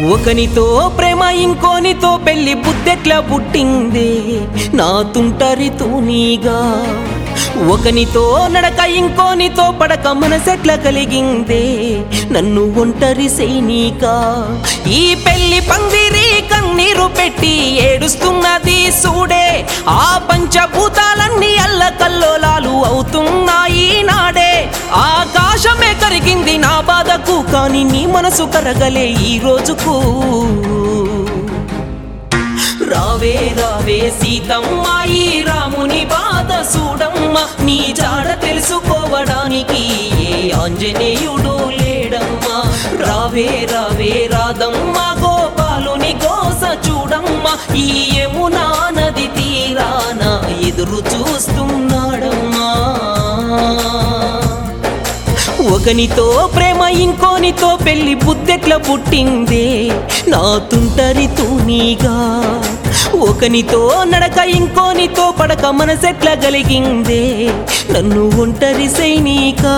ఒకనితో ప్రేమ ఇంకోనితో పెళ్లి బుద్ధెట్లా పుట్టిందే నా తుంటరి తూనీగా ఒకనితో నడక ఇంకోనితో పడక మనసెట్లా కలిగిందే నన్ను ఒంటరి సైనిక ఈ పెళ్లి పందిరి కన్నీరు పెట్టి ఏడుస్తున్నది సూడే ఆ పంచభూతాలన్నీ అల్లకల్లోలాలు అవుతున్నాయి నాడే ఆకాశమే కరిగింది నా బాధకు కానీ నీ మనసు కరగలే ఈ రోజుకు రావే రావే సీతమ్మ ఈ రాముని బాధ చూడమ్మ నీ జాడ తెలుసుకోవడానికి ఏ ఆంజనేయుడు లేడమ్మా రావే రావే రాధమ్మ గోపాలుని గోస చూడమ్మ ఈ యమునా నది తీరాన ఎదురు చూస్తున్నాడమ్మా ఒకనితో ప్రేమ ఇంకోనితో పెళ్లి బుద్ధెట్లా పుట్టిందే నా తుంటరి తూనీగా ఒకనితో నడక ఇంకోనితో పడక మనసెట్లా కలిగిందే నన్ను ఒంటరి సైనికా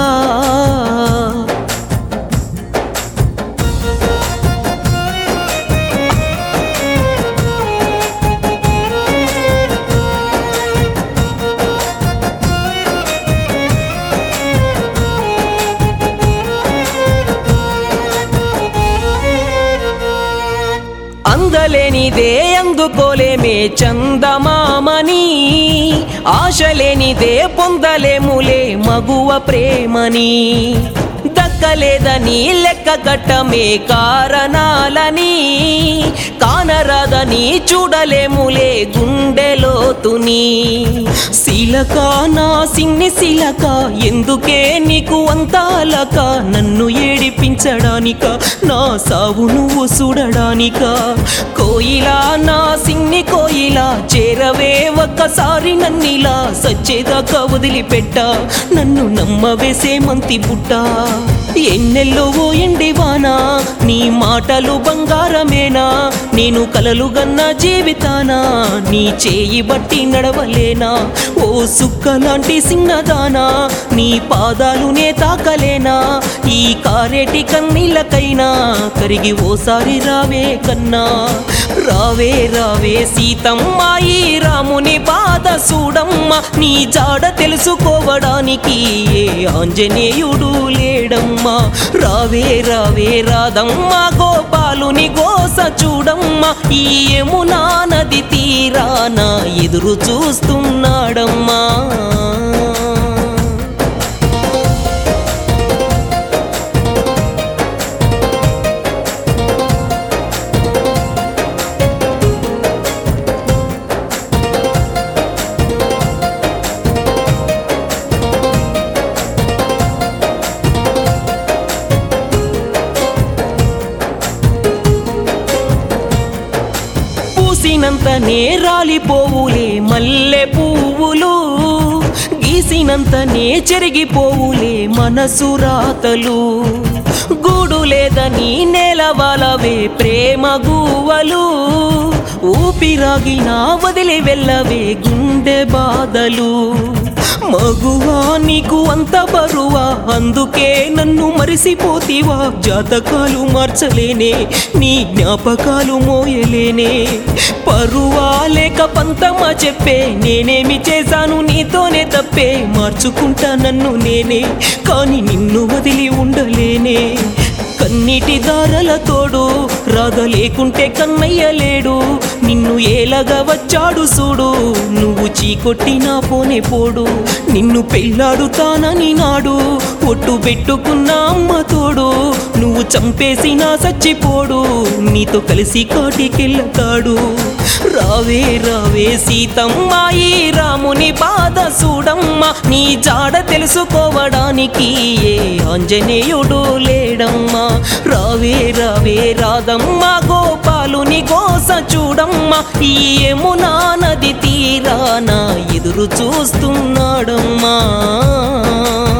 అందలేనిదే అందుకోలేమే చందమామని ఆశలేనిదే పొందలేములే మగువ ప్రేమని దక్కలేదని లెక్క కట్టమే కారణాలని కానరాదని చూడలేములే గుండెలోతుని శీలక నా సిన్ని శీలక ఎందుకే నీకు అంతాలక నన్ను ఏడిపించడానిక నా సావు నువ్వు చూడడానిక కోయిలా నా సిన్ని కోయిలా చేరవే ఒక్కసారి నన్నిలా సచ్చేదాకా వదిలిపెట్ట నన్ను నమ్మవేసే మంతి బుట్ట ఎన్నెల్లో ఓ ఎండివానా నీ మాటలు బంగారమేనా నేను కలలు గన్న జీవితానా నీ చేయి బట్టి నడవలేనా ఓ సుక్క లాంటి సిన్నదానా నీ పాదాలునే తాకలేనా ఈ కారేటి కన్నీళ్ళకైనా కరిగి ఓసారి రావే కన్నా రావే రావే సీతమ్మ ఈ రాముని బాధ చూడమ్మ నీ జాడ తెలుసుకోవడానికి ఏ ఆంజనేయుడు లేడమ్మా రావే రావే రాధమ్మ గోపాలుని గోస చూడమ్మ ఈ యమునా నది తీరాన ఎదురు చూస్తున్నాడమ్మా పూసినంతనే రాలిపోవులే మల్లె పువ్వులు గీసినంతనే చెరిగిపోవులే మనసు రాతలు గూడు లేదని నేలవాలవే ప్రేమ గువ్వలు ఊపిరాగినా వదిలి వెళ్ళవే గుండె బాధలు మగువా నీకు అంత బరువా అందుకే నన్ను మరిసిపోతీవా జాతకాలు మార్చలేనే నీ జ్ఞాపకాలు మోయలేనే పరువా లేక పంతమా చెప్పే నేనేమి చేశాను నీతోనే తప్పే మార్చుకుంటా నన్ను నేనే కానీ నిన్ను వదిలి ఉండలేనే కన్నీటి దారల తోడు రాధ లేకుంటే కన్నయ్య లేడు నిన్ను ఏలగా వచ్చాడు చూడు నువ్వు చీకొట్టినా పోనే పోడు నిన్ను పెళ్ళాడుతానని నాడు ఒట్టు పెట్టుకున్న అమ్మ తోడు నువ్వు చంపేసినా చచ్చిపోడు నీతో కలిసి కాటికెళ్ళతాడు రావే రావే సీతమ్మ ఈ రాముని బాధ చూడమ్మ నీ జాడ తెలుసుకోవడానికి ఏ ఆంజనేయుడు లేడమ్మా రావే రావే రాధమ్మ గోపాలుని గోస చూడమ్మ ఈ యమునా నది తీరాన ఎదురు చూస్తున్నాడమ్మా